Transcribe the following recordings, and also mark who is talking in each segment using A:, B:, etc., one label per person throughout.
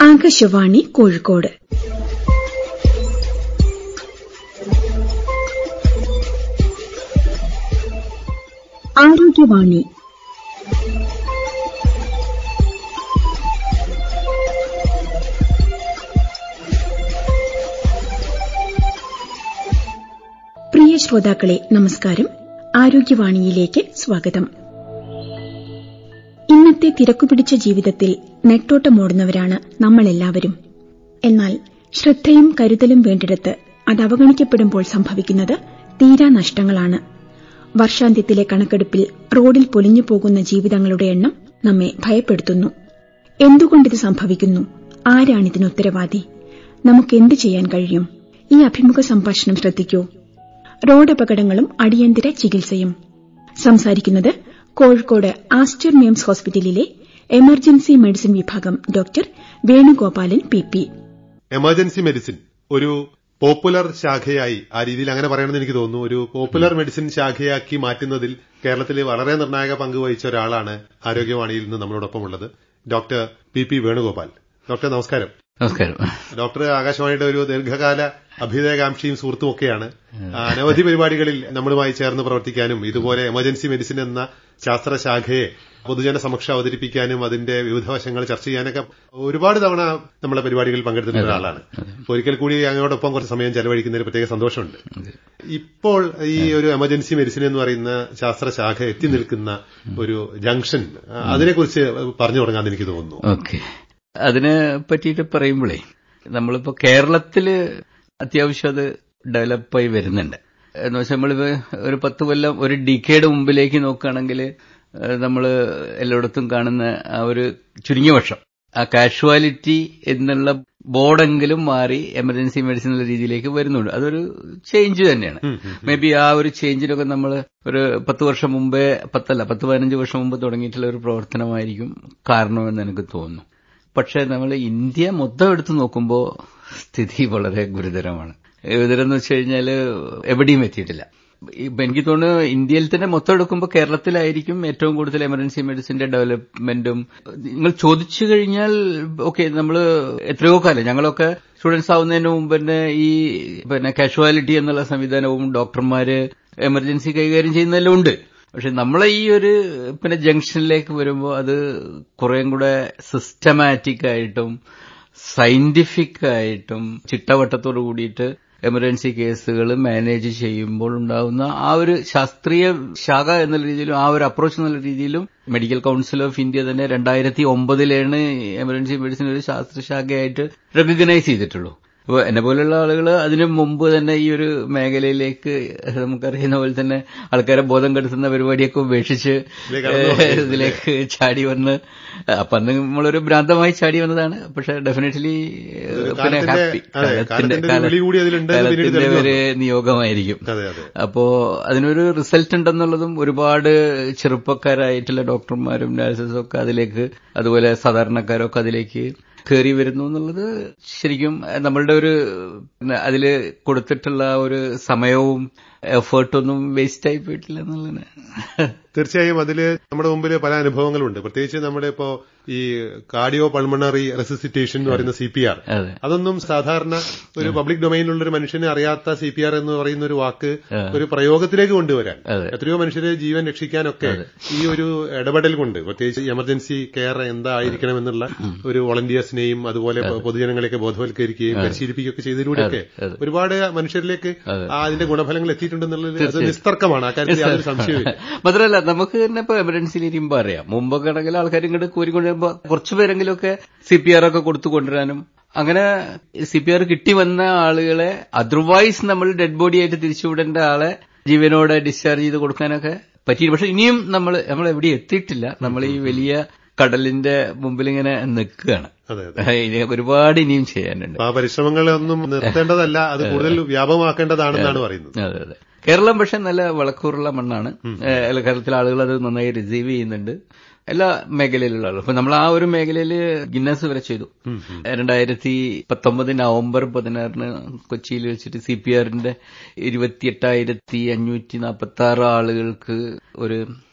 A: ആകാശവാണി കോഴിക്കോട് ആരോഗ്യവാണി പ്രിയ ശ്രോതാക്കളെ നമസ്കാരം ആരോഗ്യവാണിയിലേക്ക് സ്വാഗതം ഇന്നത്തെ തിരക്കുപിടിച്ച ജീവിതത്തിൽ നെട്ടോട്ടമോടുന്നവരാണ് നമ്മളെല്ലാവരും എന്നാൽ ശ്രദ്ധയും കരുതലും വേണ്ടിടത്ത് അത് അവഗണിക്കപ്പെടുമ്പോൾ സംഭവിക്കുന്നത് തീരാ നഷ്ടങ്ങളാണ് വർഷാന്ത്യത്തിലെ കണക്കെടുപ്പിൽ റോഡിൽ പൊലിഞ്ഞു പോകുന്ന ജീവിതങ്ങളുടെ എണ്ണം നമ്മെ ഭയപ്പെടുത്തുന്നു എന്തുകൊണ്ടിത് സംഭവിക്കുന്നു ആരാണിതിന് ഉത്തരവാദി നമുക്കെന്ത് ചെയ്യാൻ കഴിയും ഈ അഭിമുഖ സംഭാഷണം ശ്രദ്ധിക്കൂ റോഡപകടങ്ങളും അടിയന്തര ചികിത്സയും സംസാരിക്കുന്നത് കോഴിക്കോട് ആസ്റ്റർ മിംസ് ഹോസ്പിറ്റലിലെ എമർജൻസി മെഡിസിൻ വിഭാഗം doctor Venugopalan P P
B: emergency medicine ഒരു പോപ്പുലർ ശാഖയായി ആ രീതിയിൽ അങ്ങനെ പറയണമെന്ന് എനിക്ക് തോന്നുന്നു ഒരു പോപ്പുലർ മെഡിസിൻ ശാഖയാക്കി മാറ്റുന്നതിൽ കേരളത്തിൽ വളരെ നിർണായക പങ്ക് വഹിച്ച ഒരാളാണ് ആരോഗ്യവാണിയിൽ നിന്ന് നമ്മളോടൊപ്പം ഉള്ളത് doctor P P Venugopal doctor നമസ്കാരം
C: നമസ്കാരം
B: ഡോക്ടർ ആകാശവാണിയുടെ ഒരു ദീർഘകാല അഭ്യുദയകാംക്ഷിയും സുഹൃത്തുമൊക്കെയാണ് അനവധി പരിപാടികളിൽ നമ്മളുമായി ചേർന്ന് പ്രവർത്തിക്കാനും ഇതുപോലെ എമർജൻസി മെഡിസിൻ എന്ന ശാസ്ത്രശാഖയെ പൊതുജന സമക്ഷം അവതരിപ്പിക്കാനും അതിന്റെ വിവിധ വശങ്ങൾ ചർച്ച ചെയ്യാനൊക്കെ ഒരുപാട് തവണ നമ്മളെ പരിപാടികളിൽ പങ്കെടുത്തിട്ടുള്ള ഒരാളാണ് ഒരിക്കൽ കൂടി അങ്ങോടൊപ്പം കുറച്ച് സമയം ചെലവഴിക്കുന്നതിൽ പ്രത്യേക സന്തോഷമുണ്ട് ഇപ്പോൾ ഈ ഒരു എമർജൻസി മെഡിസിൻ എന്ന് പറയുന്ന ശാസ്ത്രശാഖ എത്തി നിൽക്കുന്ന ഒരു ജംഗ്ഷൻ അതിനെക്കുറിച്ച് പറഞ്ഞു തുടങ്ങാൻ എനിക്ക് തോന്നുന്നു
C: ഓക്കെ അതിനെ പറ്റിയിട്ട് പറയുമ്പോഴേ നമ്മളിപ്പോ കേരളത്തില് അത്യാവശ്യം അത് ഡെവലപ്പായി വരുന്നുണ്ട് എന്ന് വെച്ചാൽ നമ്മളിപ്പോ ഒരു പത്ത് കൊല്ലം ഒരു ഡിക്കേഡ് മുമ്പിലേക്ക് നോക്കുകയാണെങ്കിൽ നമ്മൾ എല്ലായിടത്തും കാണുന്ന ആ ഒരു ചുരുങ്ങിയ വർഷം ആ കാഷ്വാലിറ്റി എന്നുള്ള ബോർഡെങ്കിലും മാറി എമർജൻസി മെഡിസിൻ എന്നുള്ള രീതിയിലേക്ക് വരുന്നുണ്ട് അതൊരു ചേഞ്ച് തന്നെയാണ് മേ ബി ആ ഒരു ചേഞ്ചിനൊക്കെ നമ്മൾ ഒരു പത്ത് വർഷം മുമ്പേ പത്തല്ല പത്ത് പതിനഞ്ച് വർഷം മുമ്പ് തുടങ്ങിയിട്ടുള്ള ഒരു പ്രവർത്തനമായിരിക്കും കാരണമെന്ന് എനിക്ക് തോന്നുന്നു പക്ഷേ നമ്മൾ ഇന്ത്യ മൊത്തം എടുത്തു നോക്കുമ്പോൾ സ്ഥിതി വളരെ ഗുരുതരമാണ് ഗുരുതരം എന്ന് വെച്ച് കഴിഞ്ഞാൽ എവിടെയും എത്തിയിട്ടില്ല ഇപ്പൊ എനിക്ക് തോന്നുന്നു ഇന്ത്യയിൽ തന്നെ മൊത്തം എടുക്കുമ്പോൾ കേരളത്തിലായിരിക്കും ഏറ്റവും കൂടുതൽ എമർജൻസി മെഡിസിന്റെ ഡെവലപ്മെന്റും നിങ്ങൾ ചോദിച്ചു കഴിഞ്ഞാൽ ഓക്കെ നമ്മൾ എത്രയോ കാലം ഞങ്ങളൊക്കെ സ്റ്റുഡൻസ് ആവുന്നതിന് മുമ്പ് തന്നെ ഈ പിന്നെ കാഷ്വാലിറ്റി എന്നുള്ള സംവിധാനവും ഡോക്ടർമാര് എമർജൻസി കൈകാര്യം ചെയ്യുന്നതെല്ലാം ഉണ്ട് പക്ഷെ നമ്മളെ ഈ ഒരു പിന്നെ ജംഗ്ഷനിലേക്ക് വരുമ്പോൾ അത് കുറേം കൂടെ സിസ്റ്റമാറ്റിക് ആയിട്ടും സയന്റിഫിക് ആയിട്ടും ചിട്ടവട്ടത്തോട് കൂടിയിട്ട് എമർജൻസി കേസുകൾ മാനേജ് ചെയ്യുമ്പോൾ ഉണ്ടാകുന്ന ആ ഒരു ശാസ്ത്രീയ ശാഖ എന്നുള്ള രീതിയിലും ആ ഒരു അപ്രോച്ച് എന്നുള്ള രീതിയിലും മെഡിക്കൽ കൌൺസിൽ ഓഫ് ഇന്ത്യ തന്നെ രണ്ടായിരത്തി ഒമ്പതിലാണ് എമർജൻസി മെഡിസിൻ ഒരു ശാസ്ത്രശാഖയായിട്ട് റെക്കഗ്നൈസ് ചെയ്തിട്ടുള്ളൂ അപ്പോൾ എന്നെ പോലുള്ള ആളുകൾ അതിനു മുമ്പ് തന്നെ ഈ ഒരു മേഖലയിലേക്ക് നമുക്കറിയുന്ന പോലെ തന്നെ ആൾക്കാരെ ബോധം കെടുത്തുന്ന പരിപാടിയൊക്കെ ഉപേക്ഷിച്ച് ഇതിലേക്ക് ചാടി വന്ന് അപ്പൊ അന്ന് നമ്മളൊരു ഭ്രാന്തമായി ചാടി വന്നതാണ് പക്ഷെ ഡെഫിനറ്റ്ലി പിന്നെ ഹാപ്പി കാലത്തിന്റെ ഒരു നിയോഗമായിരിക്കും അപ്പോ അതിനൊരു റിസൾട്ട് ഉണ്ടെന്നുള്ളതും ഒരുപാട് ചെറുപ്പക്കാരായിട്ടുള്ള ഡോക്ടർമാരും നഴ്സസും ഒക്കെ അതിലേക്ക് അതുപോലെ സാധാരണക്കാരൊക്കെ അതിലേക്ക് കയറി വരുന്നു എന്നുള്ളത് ശരിക്കും നമ്മളുടെ ഒരു അതിൽ കൊടുത്തിട്ടുള്ള ഒരു സമയവും എഫേർട്ടൊന്നും വേസ്റ്റ് ആയി പോയിട്ടില്ല എന്നുള്ളതാണ്
B: തീർച്ചയായും അതില് നമ്മുടെ മുമ്പിൽ പല അനുഭവങ്ങളുണ്ട് പ്രത്യേകിച്ച് നമ്മുടെ ഇപ്പോ ഈ കാർഡിയോ പൾമണറി റെസിസിറ്റേഷൻ എന്ന് പറയുന്ന സി പി ആർ അതൊന്നും സാധാരണ ഒരു പബ്ലിക് ഡൊമൈനിലുള്ള ഒരു മനുഷ്യനെ അറിയാത്ത സി പി ആർ എന്ന് പറയുന്ന ഒരു വാക്ക് ഒരു പ്രയോഗത്തിലേക്ക് കൊണ്ടുവരാൻ എത്രയോ മനുഷ്യരെ ജീവൻ രക്ഷിക്കാനൊക്കെ ഈ ഒരു ഇടപെടൽ കൊണ്ട് പ്രത്യേകിച്ച് എമർജൻസി കെയർ എന്തായിരിക്കണം എന്നുള്ള ഒരു വോളണ്ടിയേഴ്സിനെയും അതുപോലെ പൊതുജനങ്ങളെയൊക്കെ ബോധവൽക്കരിക്കുകയും പരിശീലിപ്പിക്കുകയൊക്കെ ചെയ്തതിലൂടെയൊക്കെ ഒരുപാട് മനുഷ്യരിലേക്ക് അതിന്റെ ഗുണഫലങ്ങൾ എത്തിയിട്ടുണ്ടെന്നുള്ളത് അത് നിസ്തർക്കമാണ് ആ കാര്യത്തിൽ യാതൊരു സംശയമില്ല
C: മാത്രമല്ല നമുക്ക് തന്നെ ഇപ്പൊ എമർജൻസിയിൽ ഇരിക്കുമ്പോ അറിയാം മുമ്പൊക്കെ ആണെങ്കിൽ ആൾക്കാർ ഇങ്ങോട്ട് കോരിക്കൊണ്ടുവരുമ്പോ കുറച്ചു പേരെങ്കിലും ഒക്കെ സി പി ആർ ഒക്കെ കൊടുത്തു കൊണ്ടുവരാനും അങ്ങനെ സി പി ആർ കിട്ടി വന്ന ആളുകളെ അതർവൈസ് നമ്മൾ ഡെഡ് ബോഡി ആയിട്ട് തിരിച്ചുവിടേണ്ട ആളെ ജീവനോടെ ഡിസ്ചാർജ് ചെയ്ത് കൊടുക്കാനൊക്കെ പറ്റി പക്ഷെ ഇനിയും നമ്മൾ നമ്മൾ എവിടെ എത്തിയിട്ടില്ല നമ്മൾ ഈ വലിയ കടലിന്റെ മുമ്പിൽ ഇങ്ങനെ നിൽക്കുകയാണ് ഇനി ഒരുപാട് ഇനിയും ചെയ്യാനുണ്ട്
B: ആ പരിശ്രമങ്ങളൊന്നും നിർത്തേണ്ടതല്ല അത് കൂടുതൽ വ്യാപകമാക്കേണ്ടതാണെന്നാണ് പറയുന്നത്
C: അതെ അതെ കേരളം പക്ഷെ നല്ല വിളക്കൂറുള്ള മണ്ണാണ് കേരളത്തിലെ ആളുകൾ അത് നന്നായി റിസീവ് ചെയ്യുന്നുണ്ട് എല്ലാ മേഖലയിലുള്ള ആളുകൾ ഇപ്പൊ നമ്മൾ ആ ഒരു മേഖലയിൽ ഗിന്നസ് വരെ ചെയ്തു രണ്ടായിരത്തി പത്തൊമ്പത് നവംബർ പതിനാറിന് കൊച്ചിയിൽ വെച്ചിട്ട് സി പി ആറിന്റെ ഇരുപത്തിയെട്ടായിരത്തി അഞ്ഞൂറ്റി നാൽപ്പത്തി ആറ് ആളുകൾക്ക് ഒരു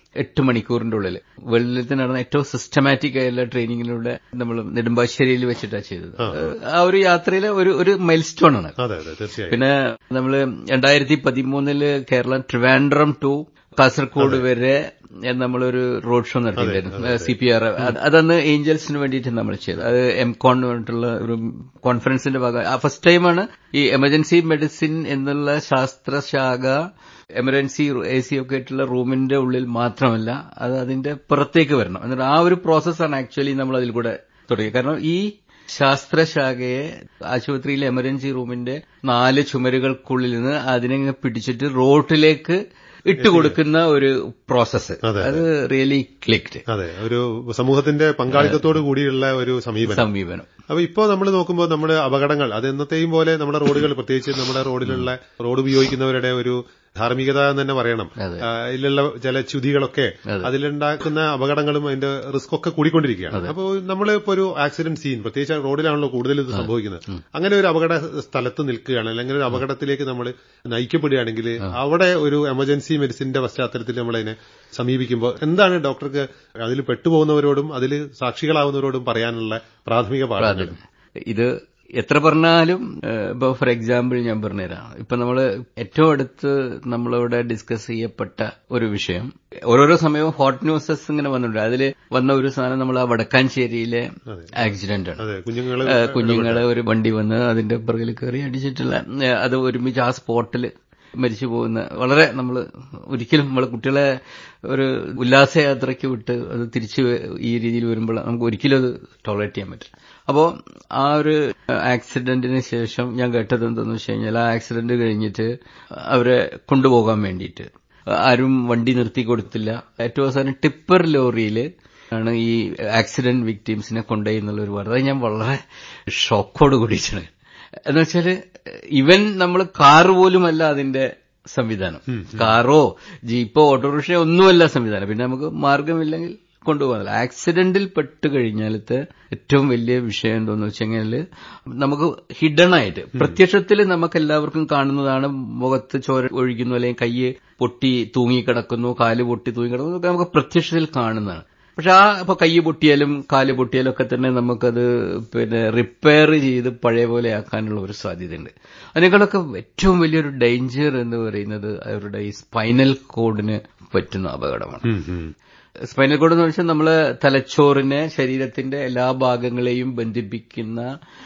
C: എട്ട് മണിക്കൂറിന്റെ ഉള്ളിൽ വേൾഡിൽ നടന്ന ഏറ്റവും സിസ്റ്റമാറ്റിക് ആയുള്ള ട്രെയിനിങ്ങിലൂടെ നമ്മൾ നെടുമ്പാശ്ശേരിയിൽ വെച്ചിട്ടാണ് ചെയ്തത് ആ ഒരു യാത്രയിലെ ഒരു ഒരു മൈൽ സ്റ്റോൺ ആണ്
B: അതെ അതെ തീർച്ചയായും
C: പിന്നെ നമ്മൾ രണ്ടായിരത്തി പതിമൂന്നില് കേരളം ട്രിവാൻഡ്രം ടു കാസർഗോഡ് വരെ നമ്മളൊരു റോഡ് ഷോ നടത്തിയിട്ടുണ്ടായിരുന്നു സി പി ആർ അതന്ന് ഏഞ്ചൽസിന് വേണ്ടിയിട്ട് നമ്മൾ ചെയ്തത് അത് എം കോൺ എന്ന് പറഞ്ഞിട്ടുള്ള ഒരു കോൺഫറൻസിന്റെ ഭാഗം ഫസ്റ്റ് ടൈമാണ് ഈ എമർജൻസി മെഡിസിൻ എന്നുള്ള ശാസ്ത്രശാഖ എമർജൻസി എ സി ഒക്കെ ആയിട്ടുള്ള റൂമിന്റെ ഉള്ളിൽ മാത്രമല്ല അത് അതിന്റെ പുറത്തേക്ക് വരണം എന്നിട്ട് ആ ഒരു പ്രോസസ്സാണ് ആക്ച്വലി നമ്മൾ അതിൽ കൂടെ തുടങ്ങി കാരണം ഈ ശാസ്ത്രശാഖയെ ആശുപത്രിയിലെ എമർജൻസി റൂമിന്റെ നാല് ചുമരുകൾക്കുള്ളിൽ നിന്ന് അതിനെ പിടിച്ചിട്ട് റോട്ടിലേക്ക് ഇട്ടുകൊടുക്കുന്ന ഒരു പ്രോസസ്സ് അത് റിയലി ക്ലിക്ഡ്
B: അതെ ഒരു സമൂഹത്തിന്റെ പങ്കാളിത്തത്തോട് കൂടിയുള്ള ഒരു സമീപനം
C: സമീപനം
B: അപ്പൊ ഇപ്പോ നമ്മൾ നോക്കുമ്പോൾ നമ്മുടെ അപകടങ്ങൾ അത് എന്നത്തെയും പോലെ നമ്മുടെ റോഡുകൾ പ്രത്യേകിച്ച് നമ്മുടെ റോഡിലുള്ള റോഡ് ഉപയോഗിക്കുന്നവരുടെ ഒരു ധാർമ്മികത എന്ന് തന്നെ പറയണം ഇതിലുള്ള ചില ച്യുതികളൊക്കെ അതിലുണ്ടാക്കുന്ന അപകടങ്ങളും അതിന്റെ റിസ്ക് ഒക്കെ കൂടിക്കൊണ്ടിരിക്കുകയാണ് അപ്പോൾ നമ്മളിപ്പോ ഒരു ആക്സിഡന്റ് സീൻ പ്രത്യേകിച്ച് റോഡിലാണല്ലോ കൂടുതൽ ഇത് സംഭവിക്കുന്നത് അങ്ങനെ ഒരു അപകട സ്ഥലത്ത് നിൽക്കുകയാണ് അല്ലെങ്കിൽ ഒരു അപകടത്തിലേക്ക് നമ്മൾ നയിക്കപ്പെടുകയാണെങ്കിൽ അവിടെ ഒരു എമർജൻസി മെഡിസിന്റെ പശ്ചാത്തലത്തിൽ നമ്മളതിനെ സമീപിക്കുമ്പോൾ എന്താണ് ഡോക്ടർക്ക് അതിൽ പെട്ടുപോകുന്നവരോടും അതിൽ സാക്ഷികളാവുന്നവരോടും പറയാനുള്ള പ്രാഥമിക പാഠങ്ങൾ
C: ഇത് എത്ര പറഞ്ഞാലും ഇപ്പൊ ഫോർ എക്സാമ്പിൾ ഞാൻ പറഞ്ഞുതരാം ഇപ്പൊ നമ്മൾ ഏറ്റവും അടുത്ത് നമ്മളിവിടെ ഡിസ്കസ് ചെയ്യപ്പെട്ട ഒരു വിഷയം ഓരോരോ സമയവും ഹോട്ട് ന്യൂസസ് ഇങ്ങനെ വന്നിട്ടുണ്ട് അതിൽ വന്ന ഒരു സാധനം നമ്മൾ ആ വടക്കാഞ്ചേരിയിലെ ആക്സിഡന്റ് ആണ് കുഞ്ഞുങ്ങള് ഒരു വണ്ടി വന്ന് അതിന്റെ പുറകിൽ കയറി അടിച്ചിട്ടുള്ള അത് ഒരുമിച്ച് ആ സ്പോട്ടിൽ മരിച്ചു പോകുന്ന വളരെ നമ്മൾ ഒരിക്കലും നമ്മൾ കുട്ടികളെ ഒരു ഉല്ലാസയാത്രയ്ക്ക് വിട്ട് അത് തിരിച്ച് ഈ രീതിയിൽ വരുമ്പോൾ നമുക്ക് ഒരിക്കലും അത് ടോളറേറ്റ് ചെയ്യാൻ പറ്റില്ല അപ്പോൾ ആ ഒരു ആക്സിഡന്റിന് ശേഷം ഞാൻ കേട്ടത് എന്താണെന്ന് വെച്ച് കഴിഞ്ഞാൽ ആ ആക്സിഡന്റ് കഴിഞ്ഞിട്ട് അവരെ കൊണ്ടുപോകാൻ വേണ്ടിയിട്ട് ആരും വണ്ടി നിർത്തി കൊടുത്തില്ല ഏറ്റവും അവസാനം ടിപ്പർ ലോറിയിൽ ആണ് ഈ ആക്സിഡന്റ് വിക്ടീംസിനെ കൊണ്ടുപോയി എന്നുള്ള ഒരു വാർത്ത ഞാൻ വളരെ ഷോക്കോട് കൂടിയിട്ടാണ് എന്ന് വെച്ചാല് ഇവൻ നമ്മൾ കാറ് പോലുമല്ല അതിന്റെ സംവിധാനം കാറോ ജീപ്പോ ഓട്ടോറിക്ഷയോ ഒന്നുമല്ല സംവിധാനം പിന്നെ നമുക്ക് മാർഗമില്ലെങ്കിൽ കൊണ്ടുപോകാനില്ല ആക്സിഡന്റിൽ പെട്ട് കഴിഞ്ഞാലത്തെ ഏറ്റവും വലിയ വിഷയം എന്താന്ന് വെച്ചുകഴിഞ്ഞാൽ നമുക്ക് ഹിഡൺ ആയിട്ട് പ്രത്യക്ഷത്തിൽ നമുക്ക് എല്ലാവർക്കും കാണുന്നതാണ് മുഖത്ത് ചോര ഒഴിക്കുന്നു അല്ലെങ്കിൽ കൈ പൊട്ടി തൂങ്ങിക്കിടക്കുന്നു കാല് പൊട്ടി തൂങ്ങിക്കിടക്കുന്നു നമുക്ക് പ്രത്യക്ഷത്തിൽ കാണുന്നതാണ് പക്ഷെ ആ ഇപ്പൊ കൈ പൊട്ടിയാലും കാല് പൊട്ടിയാലും ഒക്കെ തന്നെ നമുക്കത് പിന്നെ റിപ്പയർ ചെയ്ത് പഴയ പോലെ ആക്കാനുള്ള ഒരു സാധ്യതയുണ്ട് അതിനേക്കാളൊക്കെ ഏറ്റവും വലിയൊരു ഡേഞ്ചർ എന്ന് പറയുന്നത് അവരുടെ ഈ സ്പൈനൽ കോഡിന് പറ്റുന്ന അപകടമാണ് സ്പൈനൽ കോഡ് എന്ന് വെച്ചാൽ നമ്മള് തലച്ചോറിനെ ശരീരത്തിന്റെ എല്ലാ ഭാഗങ്ങളെയും ബന്ധിപ്പിക്കുന്ന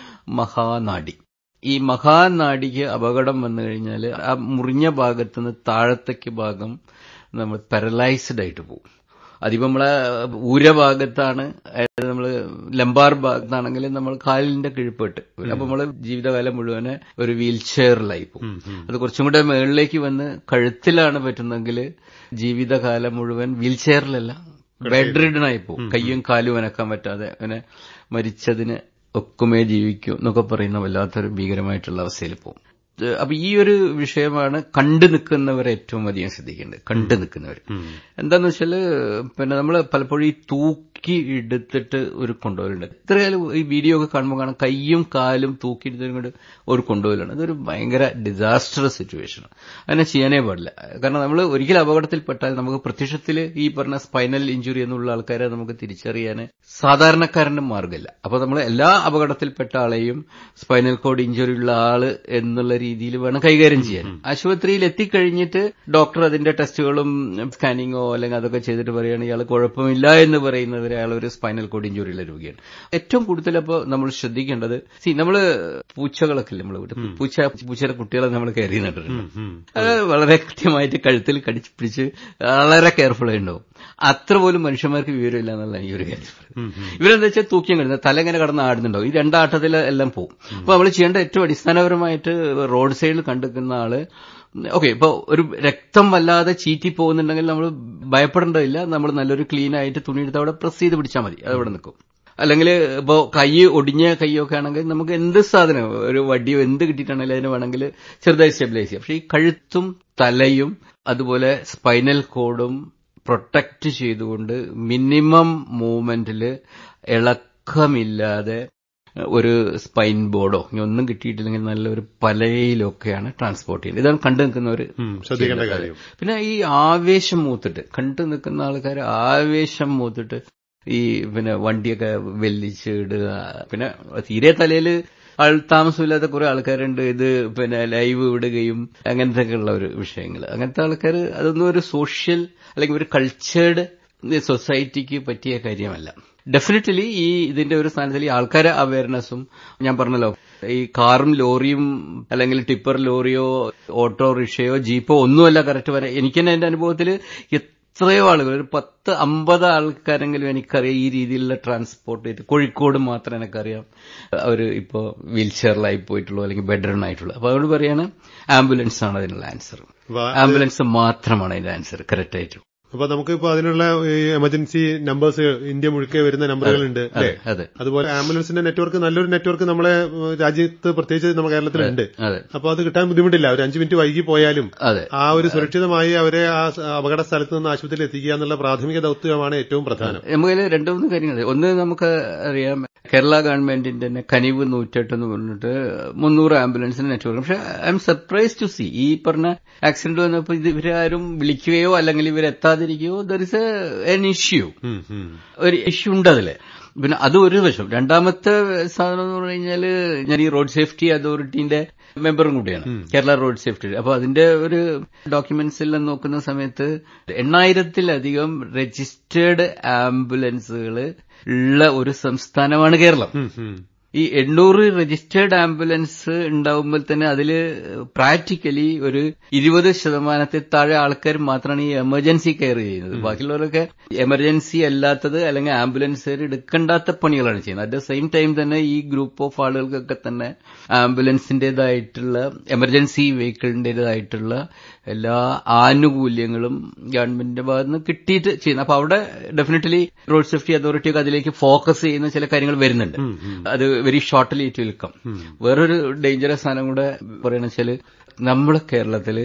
C: മഹാനാഡി ഈ മഹാനാഡിക്ക് അപകടം വന്നു കഴിഞ്ഞാൽ ആ മുറിഞ്ഞ ഭാഗത്തുനിന്ന് താഴത്തേക്ക് ഭാഗം നമ്മൾ പാരലൈസ്ഡ് ആയിട്ട് പോകും അതിപ്പോ നമ്മളെ ഊരഭാഗത്താണ് അതായത് നമ്മൾ ലംബാർ ഭാഗത്താണെങ്കിൽ നമ്മൾ കാലിന്റെ കിഴിപ്പെട്ട് അപ്പൊ നമ്മള് ജീവിതകാലം മുഴുവനെ ഒരു വീൽ ചെയറിലായി പോകും അത് കുറച്ചും കൂടെ മുകളിലേക്ക് വന്ന് കഴുത്തിലാണ് പറ്റുന്നെങ്കിൽ ജീവിതകാലം മുഴുവൻ വീൽ ചെയറിലല്ല ബെഡ് റിഡനായി പോകും കയ്യും കാലും അനക്കാൻ പറ്റാതെ അങ്ങനെ മരിച്ചതിന് ഒക്കുമേ ജീവിക്കൂ എന്നൊക്കെ പറയുന്ന വല്ലാത്തൊരു ഭീകരമായിട്ടുള്ള അവസ്ഥയിൽ പോകും അപ്പൊ ഈ ഒരു വിഷയമാണ് കണ്ടു നിൽക്കുന്നവരെ ഏറ്റവും അധികം ശ്രദ്ധിക്കേണ്ടത് കണ്ടു നിൽക്കുന്നവർ എന്താന്ന് വെച്ചാല് പിന്നെ നമ്മൾ പലപ്പോഴും ഈ തൂക്കി എടുത്തിട്ട് ഒരു കൊണ്ടുപോകലുണ്ട് ഇത്രയാലും ഈ വീഡിയോ ഒക്കെ കാണുമ്പോൾ കാണാം കൈയും കാലും തൂക്കി എടുത്തതും കൊണ്ട് ഒരു കൊണ്ടുപോകലാണ് അതൊരു ഭയങ്കര ഡിസാസ്റ്റർ സിറ്റുവേഷൻ അങ്ങനെ ചെയ്യാനേ പാടില്ല കാരണം നമ്മൾ ഒരിക്കലും അപകടത്തിൽപ്പെട്ടാൽ നമുക്ക് പ്രത്യക്ഷത്തിൽ ഈ പറഞ്ഞ സ്പൈനൽ ഇഞ്ചുറി എന്നുള്ള ആൾക്കാരെ നമുക്ക് തിരിച്ചറിയാൻ സാധാരണക്കാരന്റെ മാർഗ്ഗമില്ല അപ്പൊ നമ്മൾ എല്ലാ അപകടത്തിൽപ്പെട്ട ആളെയും സ്പൈനൽ കോഡ് ഇഞ്ചുറി ഉള്ള ആള് എന്നുള്ള രീതിയിൽ വേണം കൈകാര്യം ചെയ്യാൻ ആശുപത്രിയിൽ എത്തിക്കഴിഞ്ഞിട്ട് ഡോക്ടർ അതിന്റെ ടെസ്റ്റുകളും സ്കാനിങ്ങോ അല്ലെങ്കിൽ അതൊക്കെ ചെയ്തിട്ട് പറയുകയാണ് ഇയാൾ കുഴപ്പമില്ല എന്ന് പറയുന്നവരെ അയാൾ ഒരു സ്പൈനൽ കോഡ് ഇഞ്ചുറിയുള്ള രോഗിയാണ് ഏറ്റവും കൂടുതൽ അപ്പോൾ നമ്മൾ ശ്രദ്ധിക്കേണ്ടത് സി നമ്മൾ പൂച്ചകളൊക്കെ നമ്മൾ പൂച്ച പൂച്ചയുടെ കുട്ടികളെ നമ്മൾ കയറി നട്ടിട്ടുണ്ട് അത് വളരെ കൃത്യമായിട്ട് കഴുത്തിൽ കടിച്ചു പിടിച്ച് വളരെ കെയർഫുൾ ആയിട്ടുണ്ടാവും അത്ര പോലും മനുഷ്യന്മാർക്ക് വിവരമില്ല എന്നുള്ള ഈ ഒരു കാര്യം ഇവരെന്താ വെച്ചാൽ തൂക്കിയും കിടന്നത് തല ഇങ്ങനെ കടന്ന് ആടുന്നുണ്ടാവും ഈ രണ്ടാട്ടത്തിൽ എല്ലാം പോകും അപ്പൊ നമ്മൾ ചെയ്യേണ്ട ഏറ്റവും അടിസ്ഥാനപരമായിട്ട് റോഡ് സൈഡിൽ കണ്ടെക്കുന്ന ആള് ഓക്കെ ഇപ്പൊ ഒരു രക്തം വല്ലാതെ ചീറ്റി പോകുന്നുണ്ടെങ്കിൽ നമ്മൾ ഭയപ്പെടേണ്ടതില്ല നമ്മൾ നല്ലൊരു ക്ലീൻ ആയിട്ട് തുണിയെടുത്ത് അവിടെ പ്രസ് ചെയ്ത് പിടിച്ചാൽ മതി അത് അവിടെ നിൽക്കും അല്ലെങ്കിൽ ഇപ്പോ കൈ ഒടിഞ്ഞ കൈയൊക്കെ ആണെങ്കിൽ നമുക്ക് എന്ത് സാധനം ഒരു വടിയോ എന്ത് കിട്ടിയിട്ടാണെങ്കിലും അതിന് വേണമെങ്കിൽ ചെറുതായി സ്റ്റെബിലൈസ് ചെയ്യാം പക്ഷെ ഈ കഴുത്തും തലയും അതുപോലെ സ്പൈനൽ കോഡും പ്രൊട്ടക്ട് ചെയ്തുകൊണ്ട് മിനിമം മൂവ്മെന്റിൽ ഇളക്കമില്ലാതെ ഒരു സ്പൈൻ ബോർഡോ ഇനി ഒന്നും കിട്ടിയിട്ടില്ലെങ്കിൽ നല്ലൊരു പലയിലൊക്കെയാണ് ട്രാൻസ്പോർട്ട് ചെയ്യുന്നത് ഇതാണ് കണ്ടു നിൽക്കുന്ന ഒരു
B: ശ്രദ്ധിക്കേണ്ട കാര്യം
C: പിന്നെ ഈ ആവേശം മൂത്തിട്ട് കണ്ടു നിൽക്കുന്ന ആൾക്കാർ ആവേശം മൂത്തിട്ട് ഈ പിന്നെ വണ്ടിയൊക്കെ വെല്ലിച്ച് ഇടുക പിന്നെ തീരെ തലയില് ആൾ താമസമില്ലാത്ത കുറെ ആൾക്കാരുണ്ട് ഇത് പിന്നെ ലൈവ് വിടുകയും അങ്ങനത്തെ ഉള്ള ഒരു വിഷയങ്ങൾ അങ്ങനത്തെ ആൾക്കാർ അതൊന്നും ഒരു സോഷ്യൽ അല്ലെങ്കിൽ ഒരു കൾച്ചേർഡ് സൊസൈറ്റിക്ക് പറ്റിയ കാര്യമല്ല ഡെഫിനറ്റ്ലി ഈ ഇതിന്റെ ഒരു സ്ഥാനത്തിൽ ഈ ആൾക്കാരെ അവയർനെസ്സും ഞാൻ പറഞ്ഞല്ലോ ഈ കാറും ലോറിയും അല്ലെങ്കിൽ ടിപ്പർ ലോറിയോ ഓട്ടോറിക്ഷയോ ജീപ്പോ ഒന്നുമല്ല കറക്റ്റ് വരെ എനിക്ക് തന്നെ എന്റെ അനുഭവത്തിൽ എത്രയോ ആളുകൾ ഒരു പത്ത് അമ്പത് ആൾക്കാരെങ്കിലും എനിക്കറിയാം ഈ രീതിയിലുള്ള ട്രാൻസ്പോർട്ട് ചെയ്ത് കോഴിക്കോട് മാത്രം എനിക്കറിയാം അവർ ഇപ്പോൾ വീൽ ചെയറിലായി പോയിട്ടുള്ളൂ അല്ലെങ്കിൽ ബെഡ്റൺ ആയിട്ടുള്ളൂ അപ്പൊ അവരോട് പറയാണ് ആംബുലൻസ് ആണ് അതിനുള്ള ആൻസർ ആംബുലൻസ് മാത്രമാണ് അതിന്റെ ആൻസർ കറക്റ്റ് ആയിട്ട്
B: അപ്പൊ നമുക്കിപ്പോ അതിനുള്ള എമർജൻസി നമ്പേഴ്സ് ഇന്ത്യ മുഴുക്കെ വരുന്ന നമ്പറുകളുണ്ട് അല്ലേ
C: അതെ
B: അതുപോലെ ആംബുലൻസിന്റെ നെറ്റ്വർക്ക് നല്ലൊരു നെറ്റ്വർക്ക് നമ്മളെ രാജ്യത്ത് പ്രത്യേകിച്ച് നമ്മുടെ കേരളത്തിലുണ്ട്
C: അതെ
B: അപ്പൊ അത് കിട്ടാൻ ബുദ്ധിമുട്ടില്ല ഒരു അഞ്ചു മിനിറ്റ് വൈകി പോയാലും
C: അതെ
B: ആ ഒരു സുരക്ഷിതമായി അവരെ ആ അപകട സ്ഥലത്ത് നിന്ന് ആശുപത്രിയിൽ എത്തിക്കുക എന്നുള്ള പ്രാഥമിക ദൗത്യമാണ് ഏറ്റവും പ്രധാനം
C: നമുക്ക് രണ്ടു മൂന്ന് കാര്യങ്ങൾ ഒന്ന് നമുക്ക് അറിയാം കേരള ഗവൺമെന്റിന്റെ തന്നെ കനിവ് നൂറ്റെട്ട് എന്ന് പറഞ്ഞിട്ട് മുന്നൂറ് ആംബുലൻസിന് നെറ്റ്വർക്ക് പക്ഷെ I am surprise to see ഈ പറഞ്ഞ ആക്സിഡന്റ് വന്നപ്പോൾ ഇത് ഇവരാരും വിളിക്കുകയോ അല്ലെങ്കിൽ ഇവരെത്താതിരിക്കുകയോ ദർ ഇസ് എൻ ഇഷ്യൂ ഒരു ഇഷ്യൂ ഉണ്ട് അതില് പിന്നെ അത് ഒരു വശം രണ്ടാമത്തെ സാധനം എന്ന് പറഞ്ഞു കഴിഞ്ഞാൽ ഞാൻ ഈ റോഡ് സേഫ്റ്റി അതോറിറ്റിന്റെ മെമ്പറും കൂടിയാണ് കേരള റോഡ് സേഫ്റ്റി അപ്പൊ അതിന്റെ ഒരു ഡോക്യുമെന്റ്സിൽ നോക്കുന്ന സമയത്ത് എണ്ണായിരത്തിലധികം രജിസ്റ്റേർഡ് ആംബുലൻസുകൾ ഉള്ള ഒരു സംസ്ഥാനമാണ് കേരളം ഈ എണ്ണൂറ് രജിസ്റ്റേർഡ് ആംബുലൻസ് ഉണ്ടാവുമ്പോൾ തന്നെ അതിൽ പ്രാക്ടിക്കലി ഒരു ഇരുപത് ശതമാനത്തിൽ താഴെ ആൾക്കാർ മാത്രമാണ് ഈ എമർജൻസി കെയർ ചെയ്യുന്നത് ബാക്കിയുള്ളവരൊക്കെ എമർജൻസി അല്ലാത്തത് അല്ലെങ്കിൽ ആംബുലൻസ് എടുക്കേണ്ടാത്ത പണികളാണ് ചെയ്യുന്നത് അറ്റ് ദ സെയിം ടൈം തന്നെ ഈ ഗ്രൂപ്പ് ഓഫ് ആളുകൾക്കൊക്കെ തന്നെ ആംബുലൻസിന്റേതായിട്ടുള്ള എമർജൻസി വെഹിക്കിളിന്റേതായിട്ടുള്ള എല്ലാ ആനുകൂല്യങ്ങളും ഗവൺമെന്റിന്റെ ഭാഗത്ത് നിന്ന് കിട്ടിയിട്ട് ചെയ്യുന്നത് അപ്പൊ അവിടെ ഡെഫിനറ്റ്ലി റോഡ് സേഫ്റ്റി അതോറിറ്റി ഒക്കെ അതിലേക്ക് ഫോക്കസ് ചെയ്യുന്ന ചില കാര്യങ്ങൾ വരുന്നുണ്ട് അത് very shortly it will come വേറൊരു ഡേഞ്ചറസ് സാധനം കൂടെ പറയണ വെച്ചാല് നമ്മുടെ കേരളത്തില്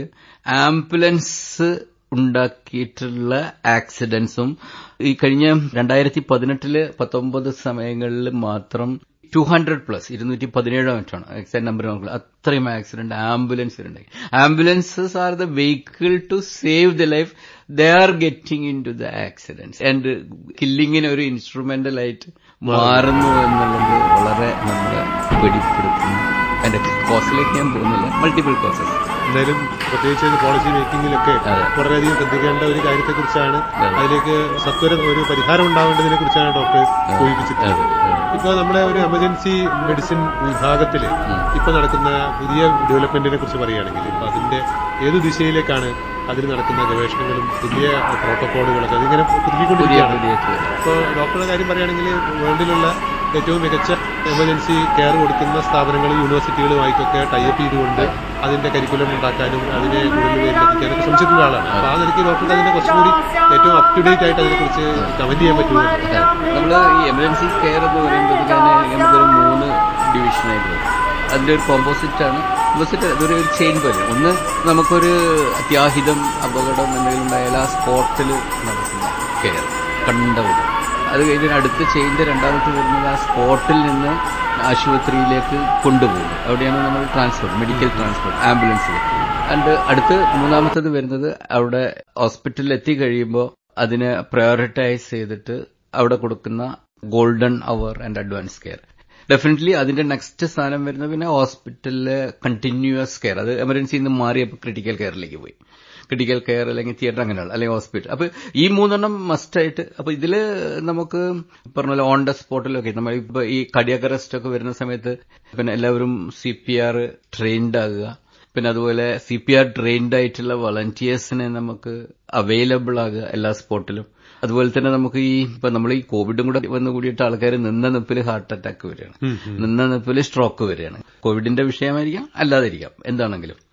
C: ആംബുലൻസ് ഉണ്ടാക്കിയിട്ടുള്ള ആക്സിഡൻസും ഈ കഴിഞ്ഞ രണ്ടായിരത്തി പതിനെട്ടില് പത്തൊമ്പത് സമയങ്ങളിൽ മാത്രം ടു ഹൺഡ്രഡ് പ്ലസ് ഇരുന്നൂറ്റി പതിനേഴോ മറ്റാണ് എക്സാക്ട് നമ്പർ നോക്കുക അത്രയും ആക്സിഡന്റ് ആംബുലൻസ് ഉണ്ടായി ambulances are the vehicle to save the life they are getting in to the accidents and കില്ലിങ്ങിന് ഒരു ഇൻസ്ട്രുമെന്റൽ ആയിട്ട് മാറുന്നു എന്നുള്ളത് വളരെ നമ്മളെ വെടിപ്പെടുത്തുന്നു അതിന്റെ കോസിലേക്ക് ഞാൻ പോകുന്നില്ല മൾട്ടിപ്പിൾ കോസസ്
B: എന്തായാലും പ്രത്യേകിച്ച് പോളിസി മേക്കിങ്ങിലൊക്കെ വളരെയധികം ശ്രദ്ധിക്കേണ്ട ഒരു കാര്യത്തെക്കുറിച്ചാണ് അതിലേക്ക് സത്വരം ഒരു പരിഹാരം ഉണ്ടാവേണ്ടതിനെ കുറിച്ചാണ് ഡോക്ടർ സൂചിപ്പിച്ചിട്ടുള്ളത് ഇപ്പൊ നമ്മുടെ ഒരു എമർജൻസി മെഡിസിൻ വിഭാഗത്തില് ഇപ്പൊ നടക്കുന്ന പുതിയ ഡെവലപ്മെന്റിനെ കുറിച്ച് പറയുകയാണെങ്കിൽ ഇപ്പൊ അതിന്റെ ഏത് ദിശയിലേക്കാണ് അതിൽ നടക്കുന്ന ഗവേഷണങ്ങളും പുതിയ പ്രോട്ടോകോളുകളൊക്കെ അതിങ്ങനെ പുതുക്കിക്കൊണ്ടിരിക്കുകയാണ് ഇപ്പോൾ ഡോക്ടറുടെ കാര്യം പറയുകയാണെങ്കിൽ വേൾഡിലുള്ള ഏറ്റവും മികച്ച എമർജൻസി കെയർ കൊടുക്കുന്ന സ്ഥാപനങ്ങൾ യൂണിവേഴ്സിറ്റികളുമായിട്ടൊക്കെ ടൈപ്പ് ചെയ്തുകൊണ്ട് അതിന്റെ കരിക്കുലം ഉണ്ടാക്കാനും അതിനെ കൂടുതൽ പേരിലെത്തിക്കാനൊക്കെ ശ്രമിച്ചിട്ടുള്ള ആളാണ് അപ്പൊ ആ നിലയ്ക്ക് ഡോക്ടർക്ക് അതിനെ കുറച്ചുകൂടി ഏറ്റവും അപ് ടു ഡേറ്റ് ആയിട്ട് അതിനെക്കുറിച്ച് കമന്റ് ചെയ്യാൻ പറ്റുന്നുണ്ട്
C: നമ്മൾ ഈ എമർജൻസി കെയർ എന്ന് പറയുമ്പോൾ നമുക്കൊരു മൂന്ന് ഡിവിഷനായിട്ട് വരും അതിന്റെ ഒരു കോമ്പോസിറ്റ് ആണ് കോമ്പോസിറ്റ് അതൊരു ഒരു ചെയിൻ പോലെ ഒന്ന് നമുക്കൊരു അത്യാഹിതം അപകടം എന്തെങ്കിലും ഉണ്ടായാൽ ആ സ്പോട്ടിൽ നടക്കുന്ന കെയർ കണ്ടവിടെ അത് കഴിഞ്ഞ് അടുത്ത ചെയിൻ്റെ രണ്ടാമത്തെ വരുന്നത് ആ സ്പോട്ടിൽ നിന്ന് ആശുപത്രിയിലേക്ക് കൊണ്ടുപോകും അവിടെയാണ് നമ്മൾ ട്രാൻസ്പോർട്ട് മെഡിക്കൽ ട്രാൻസ്പോർട്ട് ആംബുലൻസിൽ ആൻഡ് അടുത്ത് മൂന്നാമത്തത് വരുന്നത് അവിടെ ഹോസ്പിറ്റലിൽ എത്തി കഴിയുമ്പോൾ അതിനെ പ്രയോറിറ്റൈസ് ചെയ്തിട്ട് അവിടെ കൊടുക്കുന്ന golden hour and advance care definitely അതിന്റെ നെക്സ്റ്റ് സ്ഥാനം വരുന്നത് പിന്നെ ഹോസ്പിറ്റലിലെ കണ്ടിന്യൂസ് കെയർ അത് എമർജൻസിയിൽ നിന്ന് മാറിയപ്പോൾ ക്രിട്ടിക്കൽ കെയറിലേക്ക് പോയി ക്രിട്ടിക്കൽ കെയർ അല്ലെങ്കിൽ തിയേറ്റർ അങ്ങനെയുള്ള അല്ലെങ്കിൽ ഹോസ്പിറ്റൽ അപ്പൊ ഈ മൂന്നെണ്ണം മസ്റ്റായിട്ട് അപ്പൊ ഇതില് നമുക്ക് പറഞ്ഞ ഓൺ ദ സ്പോട്ടിലൊക്കെ നമ്മൾ ഇപ്പൊ ഈ കടിയക് അറസ്റ്റ് ഒക്കെ വരുന്ന സമയത്ത് പിന്നെ എല്ലാവരും സി പി ആർ ട്രെയിൻഡ് ആകുക പിന്നെ അതുപോലെ സി പി ആർ ട്രെയിൻഡ് ആയിട്ടുള്ള വളണ്ടിയേഴ്സിനെ നമുക്ക് അവൈലബിൾ ആകുക എല്ലാ സ്പോട്ടിലും അതുപോലെ തന്നെ നമുക്ക് ഈ ഇപ്പൊ നമ്മൾ ഈ കോവിഡും കൂടെ വന്നു കൂടിയിട്ട് ആൾക്കാർ നിന്ന നിപ്പിൽ ഹാർട്ട് അറ്റാക്ക് വരികയാണ് നിന്ന നിപ്പിൽ സ്ട്രോക്ക് വരികയാണ് കോവിഡിന്റെ വിഷയമായിരിക്കാം അല്ലാതിരിക്കാം എന്താണെങ്കിലും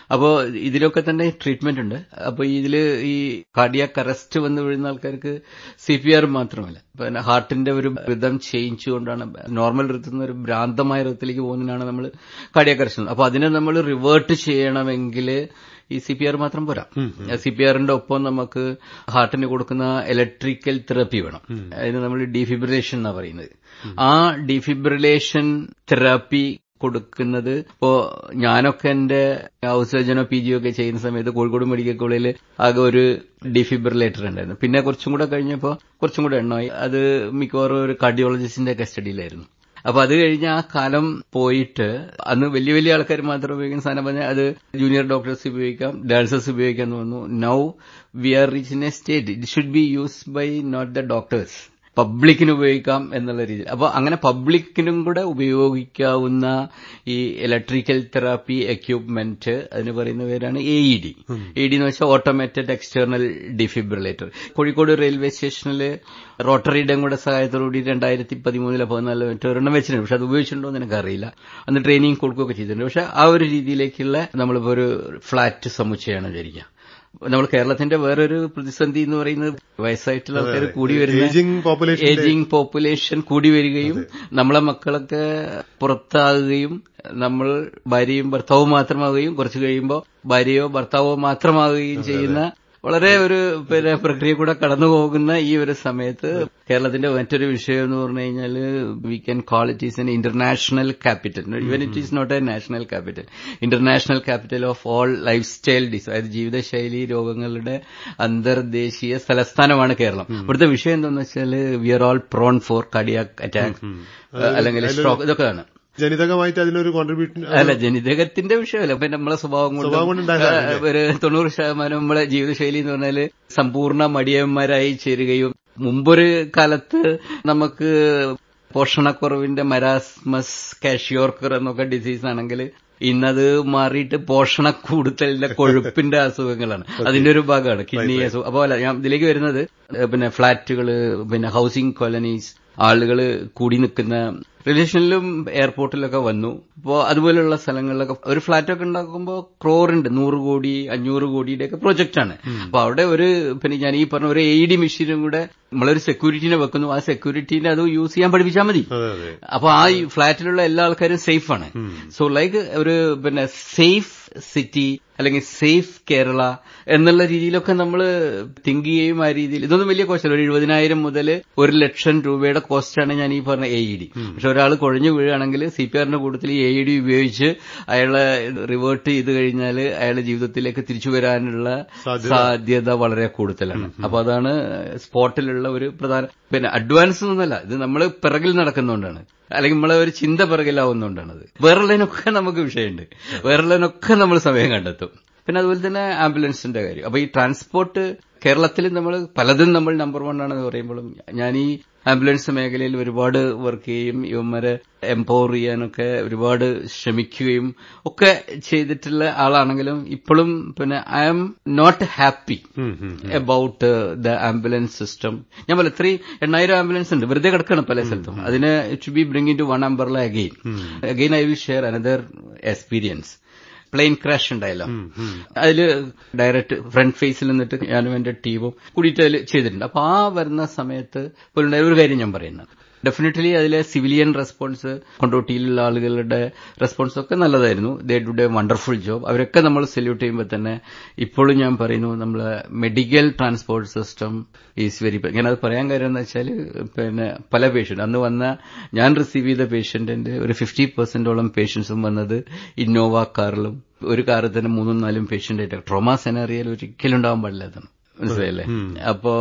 C: അപ്പോൾ ഇതിലൊക്കെ തന്നെ ട്രീറ്റ്മെന്റ് ഉണ്ട് അപ്പോൾ ഇതില് ഈ കാർഡിയാക് അറസ്റ്റ് വന്ന് വീഴുന്ന ആൾക്കാർക്ക് സി പി ആർ മാത്രമല്ല പിന്നെ ഹാർട്ടിന്റെ ഒരു റിതം ചേഞ്ച് കൊണ്ടാണ് നോർമൽ റിതത്തിൽ ഒരു ഭ്രാന്തമായ റിതത്തിലേക്ക് പോകുന്നതിനാണ് നമ്മൾ കാർഡിയാക് അറസ്റ്റ് അപ്പോൾ അതിനെ നമ്മൾ റിവേർട്ട് ചെയ്യണമെങ്കിൽ ഈ സി പി ആർ മാത്രം പോരാ സി പി ആറിന്റെ ഒപ്പം നമുക്ക് ഹാർട്ടിന് കൊടുക്കുന്ന ഇലക്ട്രിക്കൽ തെറാപ്പി വേണം അതിന് നമ്മൾ ഡിഫിബ്രിലേഷൻ എന്നാ പറയുന്നത് ആ ഡിഫിബ്രിലേഷൻ തെറാപ്പി കൊടുക്കുന്നത് ഇപ്പോ ഞാനൊക്കെ എന്റെ ഹൗസ് സർജനോ പി ജിയോ ഒക്കെ ചെയ്യുന്ന സമയത്ത് കോഴിക്കോട് മെഡിക്കൽ കോളേജിൽ ആകെ ഒരു ഡിഫിബ്രിലേറ്റർ ഉണ്ടായിരുന്നു പിന്നെ കുറച്ചും കൂടെ കഴിഞ്ഞപ്പോൾ കുറച്ചും കൂടെ എണ്ണമായി അത് മിക്കവാറും ഒരു കാർഡിയോളജിസ്റ്റിന്റെ കസ്റ്റഡിയിലായിരുന്നു അപ്പൊ അത് കഴിഞ്ഞ് ആ കാലം പോയിട്ട് അന്ന് വലിയ വലിയ ആൾക്കാർ മാത്രം ഉപയോഗിക്കുന്ന സാധനം പറഞ്ഞാൽ അത് ജൂനിയർ ഡോക്ടേഴ്സ് ഉപയോഗിക്കാം ഡാൻസേഴ്സ് ഉപയോഗിക്കാന്ന് വന്നു now we are reach in a state it should be used by not the doctors പബ്ലിക്കിന് ഉപയോഗിക്കാം എന്നുള്ള രീതിയിൽ അപ്പോൾ അങ്ങനെ പബ്ലിക്കിനും കൂടെ ഉപയോഗിക്കാവുന്ന ഈ ഇലക്ട്രിക്കൽ തെറാപ്പി എക്യുപ്മെന്റ് അതിന് പറയുന്ന പേരാണ് A E D A D എന്ന് വെച്ചാൽ automated external defibrillator Kozhikode railway സ്റ്റേഷനിൽ റോട്ടറിയുടെയും കൂടെ സഹായത്തോടുകൂടി രണ്ടായിരത്തി പതിമൂന്നിലെ പതിനാല് മിനിറ്റ് ഒരെണ്ണം വെച്ചിട്ടുണ്ട് പക്ഷെ അത് ഉപയോഗിച്ചിട്ടുണ്ടോ എന്ന് എനിക്കറിയില്ല അന്ന് ട്രെയിനിങ് കൊടുക്കുകയൊക്കെ ചെയ്തിട്ടുണ്ട് പക്ഷെ ആ ഒരു രീതിയിലേക്കുള്ള നമ്മളിപ്പോൾ ഒരു ഫ്ലാറ്റ് സമുച്ചയമാണ് വിചാരിക്കുക നമ്മൾ കേരളത്തിന്റെ വേറൊരു പ്രതിസന്ധി എന്ന് പറയുന്നത് വയസ്സായിട്ടുള്ള ആൾക്കാർ കൂടി വരുന്ന ഏജിംഗ് പോപ്പുലേഷൻ കൂടി വരികയും നമ്മളെ മക്കളൊക്കെ പുറത്താകുകയും നമ്മൾ ഭാര്യയും ഭർത്താവും മാത്രമാകുകയും കുറച്ച് കഴിയുമ്പോൾ ഭാര്യയോ ഭർത്താവോ മാത്രമാകുകയും ചെയ്യുന്ന വളരെ ഒരു പിന്നെ പ്രക്രിയ കൂടെ കടന്നു പോകുന്ന ഈ ഒരു സമയത്ത് കേരളത്തിന്റെ മറ്റൊരു വിഷയം എന്ന് പറഞ്ഞു കഴിഞ്ഞാൽ we can call it is an international capital even it is not a national capital international capital of all lifestyle dis അതായത് ജീവിതശൈലി രോഗങ്ങളുടെ അന്തർദേശീയ തലസ്ഥാനമാണ് കേരളം ഇവിടുത്തെ വിഷയം എന്താണെന്ന് വെച്ചാൽ we are all prone for cardiac attack അല്ലെങ്കിൽ സ്ട്രോക്ക് ഇതൊക്കെയാണ്
B: ജനിതകമായിട്ട് അതിനൊരു കോൺട്രിബ്യൂഷൻ
C: അല്ല ജനിതകത്തിന്റെ വിഷയമല്ല പിന്നെ നമ്മളെ സ്വഭാവം കൊണ്ട് ഒരു തൊണ്ണൂറ് ശതമാനം നമ്മളെ ജീവിതശൈലി എന്ന് പറഞ്ഞാല് സമ്പൂർണ്ണ മടിയന്മാരായി ചേരുകയും മുമ്പൊരു കാലത്ത് നമുക്ക് പോഷണക്കുറവിന്റെ മരാസ്മസ് കാഷ്യോർക്കർ എന്നൊക്കെ ഡിസീസ് ആണെങ്കിൽ ഇന്നത് മാറിയിട്ട് പോഷണ കൂടുതലിന്റെ കൊഴുപ്പിന്റെ അസുഖങ്ങളാണ് അതിന്റെ ഒരു ഭാഗമാണ് കിഡ്നി അസുഖം അപ്പോൾ അല്ല ഞാൻ ഇതിലേക്ക് വരുന്നത് പിന്നെ ഫ്ളാറ്റുകള് പിന്നെ ഹൗസിംഗ് കോളനീസ് ആളുകൾ കൂടി നിൽക്കുന്ന റിലേഷനിലും എയർപോർട്ടിലൊക്കെ വന്നു അപ്പോൾ അതുപോലെയുള്ള സ്ഥലങ്ങളിലൊക്കെ ഒരു ഫ്ളാറ്റൊക്കെ ഉണ്ടാക്കുമ്പോൾ ക്രോറുണ്ട് നൂറ് കോടി അഞ്ഞൂറ് കോടിയുടെ ഒക്കെ പ്രൊജക്റ്റാണ് അപ്പൊ അവിടെ ഒരു പിന്നെ ഞാൻ ഈ പറഞ്ഞ ഒരു എ ഡി മെഷീനും കൂടെ നമ്മളൊരു സെക്യൂരിറ്റിനെ വെക്കുന്നു ആ സെക്യൂരിറ്റിനെ അത് യൂസ് ചെയ്യാൻ പഠിപ്പിച്ചാൽ മതി അപ്പൊ ആ ഫ്ളാറ്റിലുള്ള എല്ലാ ആൾക്കാരും സേഫ് ആണ് സോ ലൈക്ക് ഒരു പിന്നെ സേഫ് സിറ്റി അല്ലെങ്കിൽ സേഫ് കേരള എന്നുള്ള രീതിയിലൊക്കെ നമ്മൾ തിങ്ക് ചെയ്യും ആ രീതിയിൽ ഇതൊന്നും വലിയ കോസ്റ്റല്ല ഒരു എഴുപതിനായിരം മുതൽ ഒരു ലക്ഷം രൂപയുടെ കോസ്റ്റാണ് ഞാൻ ഈ പറഞ്ഞ എ ഇ ഡി പക്ഷെ ഒരാൾ കുഴഞ്ഞു വീഴുകയാണെങ്കിൽ സി പി ആറിന്റെ കൂട്ടത്തിൽ എ ഇ ഡി ഉപയോഗിച്ച് അയാളെ റിവേർട്ട് ചെയ്ത് കഴിഞ്ഞാൽ അയാളുടെ ജീവിതത്തിലേക്ക് തിരിച്ചു വരാനുള്ള സാധ്യത വളരെ കൂടുതലാണ് അപ്പൊ അതാണ് സ്പോട്ടിലുള്ള ഒരു പ്രധാന പിന്നെ അഡ്വാൻസ് ഒന്നുമല്ല ഇത് നമ്മൾ പിറകിൽ നടക്കുന്നതുകൊണ്ടാണ് അല്ലെങ്കിൽ നമ്മളെ ഒരു ചിന്ത പിറകിലാവുന്നതുകൊണ്ടാണത് വേറുള്ളതിനൊക്കെ നമുക്ക് വിഷയമുണ്ട് വേറുള്ളതിനൊക്കെ നമ്മൾ സമയം കണ്ടെത്തും പിന്നെ അതുപോലെ തന്നെ ആംബുലൻസിന്റെ കാര്യം അപ്പൊ ഈ ട്രാൻസ്പോർട്ട് കേരളത്തിൽ നമ്മൾ പലതും നമ്മൾ നമ്പർ വൺ ആണെന്ന് പറയുമ്പോഴും ഞാൻ ഈ ആംബുലൻസ് മേഖലയിൽ ഒരുപാട് വർക്ക് ചെയ്യും ഇവന്മാരെ എംപവർ ചെയ്യാനൊക്കെ ഒരുപാട് ശ്രമിക്കുകയും ഒക്കെ ചെയ്തിട്ടുള്ള ആളാണെങ്കിലും ഇപ്പോഴും പിന്നെ I am not happy about the ambulance system ഞാൻ പോലെ ഇത്രയും എണ്ണായിരം ആംബുലൻസ് ഉണ്ട് വെറുതെ കിടക്കണം പല സ്ഥലത്തും അതിന് it be bring in to one umbrella again again I will share another experience plane crash ഉണ്ടായല്ലോ അതില് ഡയറക്റ്റ് ഫ്രണ്ട് ഫേസിൽ നിന്നിട്ട് ഞാനും എന്റെ ടീമും കൂടിയിട്ട് അതിൽ ചെയ്തിട്ടുണ്ട് അപ്പൊ ആ വരുന്ന സമയത്ത് ഒരു കാര്യം ഞാൻ പറയുന്നത് ഡെഫിനറ്റ്ലി അതിലെ സിവിലിയൻ റെസ്പോൺസ് കൊണ്ടോട്ടിയിലുള്ള ആളുകളുടെ റെസ്പോൺസ് ഒക്കെ നല്ലതായിരുന്നു they do a wonderful job അവരൊക്കെ നമ്മൾ സല്യൂട്ട് ചെയ്യുമ്പോൾ തന്നെ ഇപ്പോഴും ഞാൻ പറയുന്നു നമ്മളെ medical transport system is very ഞാനത് പറയാൻ കാര്യം എന്ന് വെച്ചാൽ പിന്നെ പല പേഷ്യന്റ് അന്ന് വന്ന ഞാൻ റിസീവ് ചെയ്ത പേഷ്യന്റിന്റെ ഒരു ഫിഫ്റ്റി പെർസെന്റോളം പേഷ്യൻസും വന്നത് ഇന്നോവ കാറിലും ഒരു കാറിൽ തന്നെ മൂന്നും നാലും പേഷ്യന്റ് ആയിട്ട് ട്രോമാ സെനാറിയയിൽ ഒരിക്കലും ഉണ്ടാവാൻ പാടില്ലാത്തതാണ് മനസ്സിലായില്ലേ അപ്പോ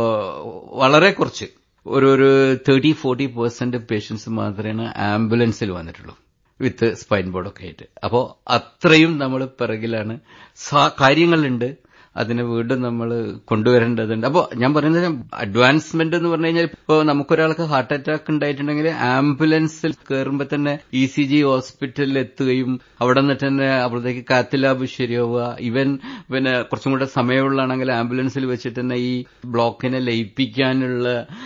C: വളരെ കുറച്ച് ഒരു ഒരു തേർട്ടി ഫോർട്ടി പെർസെന്റ് പേഷ്യൻസ് മാത്രമേ ആംബുലൻസിൽ വന്നിട്ടുള്ളൂ വിത്ത് സ്പൈൻ ബോർഡൊക്കെ ആയിട്ട് അപ്പോൾ അത്രയും നമ്മൾ പിറകിലാണ് കാര്യങ്ങളുണ്ട് അതിനെ വീണ്ടും നമ്മൾ കൊണ്ടുവരേണ്ടതുണ്ട് അപ്പോൾ ഞാൻ പറയുന്നത് അഡ്വാൻസ്മെന്റ് എന്ന് പറഞ്ഞു കഴിഞ്ഞാൽ ഇപ്പോൾ നമുക്കൊരാൾക്ക് ഹാർട്ട് അറ്റാക്ക് ഉണ്ടായിട്ടുണ്ടെങ്കിൽ ആംബുലൻസിൽ കയറുമ്പോൾ തന്നെ ഇ സി ജി ഹോസ്പിറ്റലിൽ എത്തുകയും അവിടെ നിന്നിട്ട് തന്നെ അവിടത്തേക്ക് കാത്ത് ലാബ് ശരിയാവുക ഇവൻ പിന്നെ കുറച്ചും കൂടെ സമയമുള്ളതാണെങ്കിൽ ആംബുലൻസിൽ വെച്ചിട്ട് തന്നെ ഈ ബ്ലോക്കിനെ ലയിപ്പിക്കാനുള്ള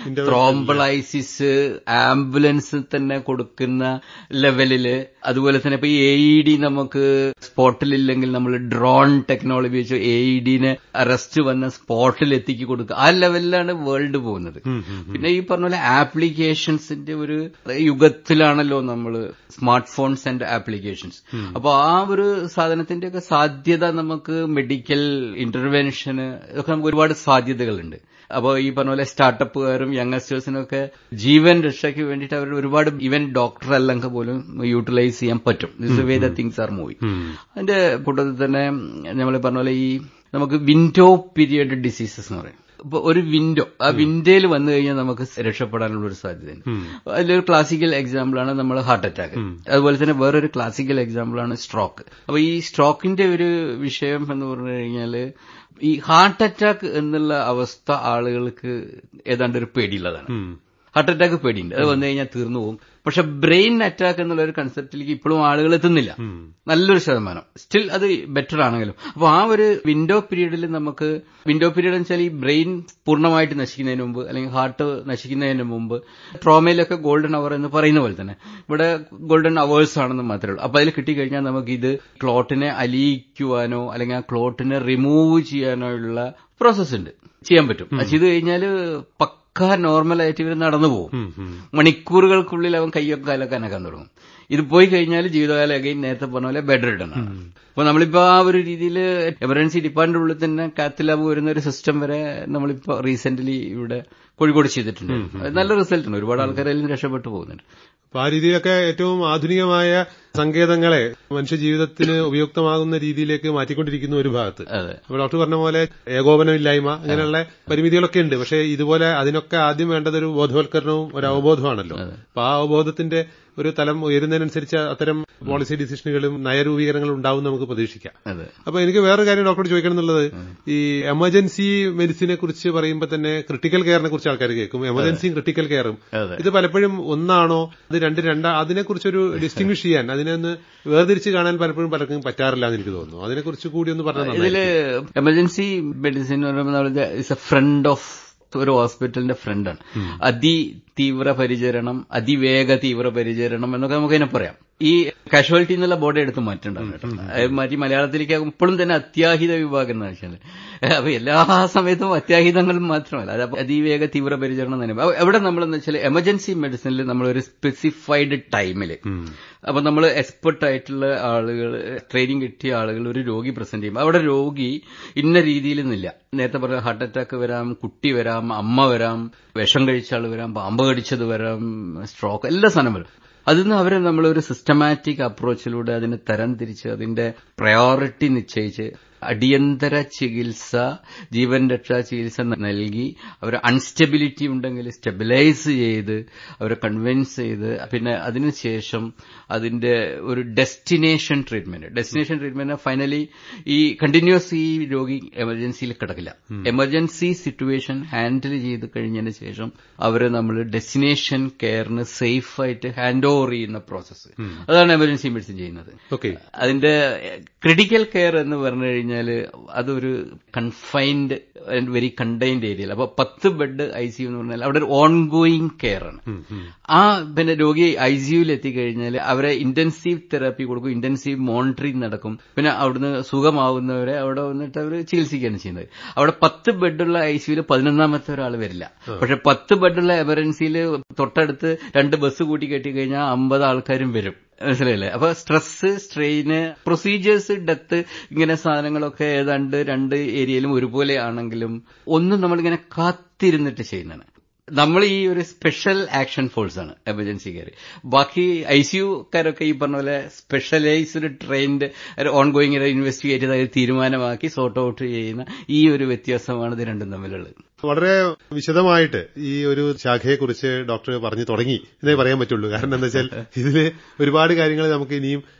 C: ത്രോംബളൈസിസ് ആംബുലൻസിൽ തന്നെ കൊടുക്കുന്ന ലെവലില് അതുപോലെ തന്നെ ഇപ്പൊ ഈ എ ഇ ഡി നമുക്ക് സ്പോട്ടിലില്ലെങ്കിൽ നമ്മൾ ഡ്രോൺ ടെക്നോളജി വെച്ച് എ ഇ ഡിനെ അറസ്റ്റ് വന്ന സ്പോട്ടിൽ എത്തിക്കി കൊടുക്കുക ആ ലെവലിലാണ് വേൾഡ് പോകുന്നത് പിന്നെ ഈ പറഞ്ഞ പോലെ ആപ്ലിക്കേഷൻസിന്റെ ഒരു യുഗത്തിലാണല്ലോ നമ്മൾ സ്മാർട്ട് ഫോൺസ് ആൻഡ് ആപ്ലിക്കേഷൻസ് അപ്പൊ ആ ഒരു സാധനത്തിന്റെ ഒക്കെ സാധ്യത നമുക്ക് മെഡിക്കൽ ഇന്റർവെൻഷന് ഒക്കെ നമുക്ക് ഒരുപാട് സാധ്യതകളുണ്ട് അപ്പോൾ ഈ പറഞ്ഞ പോലെ സ്റ്റാർട്ടപ്പുകാരും യങ്സ്റ്റേഴ്സിനും ഒക്കെ ജീവൻ രക്ഷയ്ക്ക് വേണ്ടിയിട്ട് അവർ ഒരുപാട് ഈവൻ ഡോക്ടർ അല്ലെങ്കിൽ പോലും യൂട്ടിലൈസ് ചെയ്യാൻ പറ്റും this way the things are moving അതിന്റെ കൂട്ടത്തിൽ തന്നെ നമ്മൾ പറഞ്ഞ പോലെ ഈ നമുക്ക് വിൻഡോ പീരിയഡ് ഡിസീസസ് എന്ന് പറയും ഇപ്പൊ ഒരു വിൻഡോ ആ വിൻഡോയിൽ വന്നു കഴിഞ്ഞാൽ നമുക്ക് രക്ഷപ്പെടാനുള്ള ഒരു സാധ്യതയുണ്ട് അതിലൊരു ക്ലാസിക്കൽ എക്സാമ്പിളാണ് നമ്മൾ ഹാർട്ട് അറ്റാക്ക് അതുപോലെ തന്നെ വേറൊരു ക്ലാസിക്കൽ എക്സാമ്പിളാണ് സ്ട്രോക്ക് അപ്പൊ ഈ സ്ട്രോക്കിന്റെ ഒരു വിഷയം എന്ന് പറഞ്ഞു കഴിഞ്ഞാൽ ഈ ഹാർട്ട് അറ്റാക്ക് എന്നുള്ള അവസ്ഥ ആളുകൾക്ക് ഏതാണ്ട് ഒരു പേടിയുള്ളതാണ് ഹാർട്ട് അറ്റാക്ക് പേടിയുണ്ട് അത് വന്നു കഴിഞ്ഞാൽ തീർന്നു പോകും പക്ഷെ ബ്രെയിൻ അറ്റാക്ക് എന്നുള്ള ഒരു കൺസെപ്റ്റിലേക്ക് ഇപ്പോഴും ആളുകൾ എത്തുന്നില്ല നല്ലൊരു ശതമാനം സ്റ്റിൽ അത് ബെറ്റർ ആണെങ്കിലും അപ്പോൾ ആ ഒരു വിൻഡോ പീരീഡിൽ നമുക്ക് വിൻഡോ പീരീഡ് എന്ന് വെച്ചാൽ ഈ ബ്രെയിൻ പൂർണ്ണമായിട്ട് നശിക്കുന്നതിന് മുമ്പ് അല്ലെങ്കിൽ ഹാർട്ട് നശിക്കുന്നതിന് മുമ്പ് ട്രോമയിലൊക്കെ ഗോൾഡൻ അവർ എന്ന് പറയുന്ന പോലെ തന്നെ ഇവിടെ ഗോൾഡൻ അവേഴ്സ് ആണെന്ന് മാത്രമേ ഉള്ളൂ അപ്പോൾ അതിൽ കിട്ടിക്കഴിഞ്ഞാൽ നമുക്ക് ഇത് ക്ലോട്ടിനെ അലിയിക്കുവാനോ അല്ലെങ്കിൽ ആ ക്ലോട്ടിനെ റിമൂവ് ചെയ്യാനോ ഉള്ള പ്രോസസ് ഉണ്ട് ചെയ്യാൻ പറ്റും അത് ചെയ്ത് കഴിഞ്ഞാൽ പക്ക നോർമലായിട്ട് ഇവർ നടന്നു പോകും മണിക്കൂറുകൾക്കുള്ളിൽ അവൻ കയ്യൊക്കെ കാലൊക്കെ അനക്കാൻ തുടങ്ങും ഇത് പോയി കഴിഞ്ഞാൽ ജീവിതകാലം അകൈൻ നേരത്തെ പറഞ്ഞ പോലെ ബെഡ് റിട്ടൺ ആണ് അപ്പൊ നമ്മളിപ്പോ ആ ഒരു രീതിയിൽ എമർജൻസി ഡിപ്പാർട്ട്മെന്റ് ഉള്ളിൽ തന്നെ കാത്ത് ലാബ് വരുന്ന ഒരു സിസ്റ്റം വരെ നമ്മളിപ്പോ റീസെന്റ്ലി ഇവിടെ കോഴിക്കോട് ചെയ്തിട്ടുണ്ട് നല്ല റിസൾട്ട് ഉണ്ട് ഒരുപാട് ആൾക്കാർ അതിൽ നിന്ന് രക്ഷപ്പെട്ടു പോകുന്നുണ്ട്
B: അപ്പൊ ആ രീതിയിലൊക്കെ ഏറ്റവും ആധുനികമായ സങ്കേതങ്ങളെ മനുഷ്യ ജീവിതത്തിന് ഉപയുക്തമാകുന്ന രീതിയിലേക്ക് മാറ്റിക്കൊണ്ടിരിക്കുന്ന ഒരു ഭാഗത്ത് അപ്പൊ ഡോക്ടർ പറഞ്ഞ പോലെ ഏകോപനമില്ലായ്മ അങ്ങനെയുള്ള പരിമിതികളൊക്കെ ഉണ്ട് പക്ഷേ ഇതുപോലെ അതിനൊക്കെ ആദ്യം വേണ്ടത് ഒരു ബോധവൽക്കരണവും ഒരു അവബോധമാണല്ലോ അപ്പൊ ആ അവബോധത്തിന്റെ ഒരു തലം ഉയരുന്നതിനനുസരിച്ച് അത്തരം പോളിസി ഡിസിഷനുകളും നയരൂപീകരണങ്ങളും ഉണ്ടാവും നമുക്ക് പ്രതീക്ഷിക്കാം അപ്പൊ എനിക്ക് വേറൊരു കാര്യം ഡോക്ടറോട് ചോദിക്കണം എന്നുള്ളത് ഈ എമർജൻസി മെഡിസിനെ കുറിച്ച് പറയുമ്പോൾ തന്നെ ക്രിട്ടിക്കൽ കെയറിനെ കുറിച്ച് ആൾക്കാർ കേൾക്കും എമർജൻസിയും ക്രിട്ടിക്കൽ കെയറും ഇത് പലപ്പോഴും ഒന്നാണോ അത് രണ്ട് രണ്ടാ അതിനെക്കുറിച്ചൊരു ഡിസ്റ്റിങ്വിഷ് ചെയ്യാൻ അതിനെ ഒന്ന് വേർതിരിച്ച് കാണാൻ പലപ്പോഴും പലർക്കും പറ്റാറില്ല എന്ന് എനിക്ക് തോന്നുന്നു അതിനെക്കുറിച്ച് കൂടി ഒന്ന് പറഞ്ഞാൽ
C: ഇതില് എമർജൻസി മെഡിസിൻ എന്ന് പറയുമ്പോൾ ഇസ് എ ഫ്രണ്ട് ഓഫ് ഒരു ഹോസ്പിറ്റലിന്റെ ഫ്രണ്ടാണ് അതി തീവ്ര പരിചരണം അതിവേഗ തീവ്ര പരിചരണം എന്നൊക്കെ നമുക്ക് അതിനെ പറയാം ഈ കാഷ്വാലിറ്റി എന്നുള്ള ബോർഡ് എടുത്ത് മാറ്റണ്ടാവും കേട്ടോ അത് മാറ്റി മലയാളത്തിലേക്ക് ഇപ്പോഴും തന്നെ അത്യാഹിത വിഭാഗം എന്ന് വെച്ചാൽ അപ്പൊ എല്ലാ സമയത്തും അത്യാഹിതങ്ങൾ മാത്രമല്ല അത് അതിവേഗ തീവ്ര പരിചരണം തന്നെ എവിടെ നമ്മളെന്ന് വെച്ചാൽ എമർജൻസി മെഡിസിനിൽ നമ്മൾ ഒരു സ്പെസിഫൈഡ് ടൈമില് അപ്പൊ നമ്മൾ എക്സ്പെർട്ട് ആയിട്ടുള്ള ആളുകൾ ട്രെയിനിങ് കിട്ടിയ ആളുകൾ ഒരു രോഗി പ്രസന്റ് ചെയ്യും അവിടെ രോഗി ഇന്ന രീതിയിൽ നിന്നില്ല നേരത്തെ പറഞ്ഞ ഹാർട്ട് അറ്റാക്ക് വരാം കുട്ടി വരാം അമ്മ വരാം വിഷം കഴിച്ച ആൾ വരാം പാമ്പ് കടിച്ചത് വരാം സ്ട്രോക്ക് എല്ലാ സാധനം വരും അതിൽ നിന്ന് അവരെ നമ്മൾ ഒരു സിസ്റ്റമാറ്റിക് അപ്രോച്ചിലൂടെ അതിനെ തരം തിരിച്ച് അതിന്റെ പ്രയോറിറ്റി നിശ്ചയിച്ച് അടിയന്തര ചികിത്സ ജീവൻ രക്ഷാ ചികിത്സ നൽകി അവർ അൺസ്റ്റെബിലിറ്റി ഉണ്ടെങ്കിൽ സ്റ്റെബിലൈസ് ചെയ്ത് അവരെ കൺവിൻസ് ചെയ്ത് പിന്നെ അതിനുശേഷം അതിന്റെ ഒരു destination treatment destination treatment finally ഈ കണ്ടിന്യൂസ് ഈ രോഗി എമർജൻസിയിൽ കിടക്കില്ല എമർജൻസി സിറ്റുവേഷൻ ഹാൻഡിൽ ചെയ്ത് കഴിഞ്ഞതിന് ശേഷം അവരെ നമ്മൾ ഡെസ്റ്റിനേഷൻ കെയറിന് സേഫ് ആയിട്ട് ഹാൻഡ് ഓവർ ചെയ്യുന്ന പ്രോസസ്സ് അതാണ് എമർജൻസി മെഡിസിൻ ചെയ്യുന്നത് അതിന്റെ ക്രിട്ടിക്കൽ കെയർ എന്ന് പറഞ്ഞു കഴിഞ്ഞാൽ അതൊരു കൺഫൈൻഡ് ആൻഡ് വെരി കണ്ടെയ്ൻഡ് ഏരിയയിൽ അപ്പൊ പത്ത് ബെഡ് ഐ സി എന്ന് പറഞ്ഞാൽ അവിടെ ഒരു ഓൺഗോയിങ് കെയർ ആണ് ആ പിന്നെ രോഗി ഐ സിയുയിൽ എത്തിക്കഴിഞ്ഞാൽ അവരെ ഇന്റൻസീവ് തെറാപ്പി കൊടുക്കും ഇന്റൻസീവ് മോണിറ്ററിംഗ് നടക്കും പിന്നെ അവിടുന്ന് സുഖമാവുന്നവരെ അവിടെ വന്നിട്ട് അവർ ചികിത്സിക്കുകയാണ് ചെയ്യുന്നത് അവിടെ പത്ത് ബെഡുള്ള ഐ സിയുയിൽ പതിനൊന്നാമത്തെ ഒരാൾ വരില്ല പക്ഷെ പത്ത് ബെഡുള്ള എമർജൻസിയിൽ തൊട്ടടുത്ത് രണ്ട് ബസ് കൂട്ടി കെട്ടി കഴിഞ്ഞാൽ അമ്പത് ആൾക്കാരും വരും മനസ്സിലായില്ലേ അപ്പൊ സ്ട്രെസ് സ്ട്രെയിന് പ്രൊസീജിയേഴ്സ് ഡെത്ത് ഇങ്ങനെ സാധനങ്ങളൊക്കെ ഏതാണ്ട് രണ്ട് ഏരിയയിലും ഒരുപോലെ ആണെങ്കിലും ഒന്നും നമ്മളിങ്ങനെ കാത്തിരുന്നിട്ട് ചെയ്യുന്നതാണ് നമ്മൾ ഈ ഒരു സ്പെഷ്യൽ ആക്ഷൻ ഫോഴ്സ് ആണ് എമർജൻസി കെയർ ബാക്കി ഐ സിയുക്കാരൊക്കെ ഈ പറഞ്ഞ പോലെ specialised trained on going investigate ചെയ്ത് തീരുമാനമാക്കി സോർട്ട് ഔട്ട് ചെയ്യുന്ന ഈ ഒരു വ്യത്യാസമാണ് ഇത് രണ്ടും തമ്മിലുള്ളത്
B: വളരെ വിശദമായിട്ട് ഈ ഒരു ശാഖയെക്കുറിച്ച് ഡോക്ടർ പറഞ്ഞു തുടങ്ങി എന്നേ പറയാൻ പറ്റുള്ളൂ കാരണം എന്താ വെച്ചാൽ ഇതില് ഒരുപാട് കാര്യങ്ങൾ നമുക്ക് ഇനിയും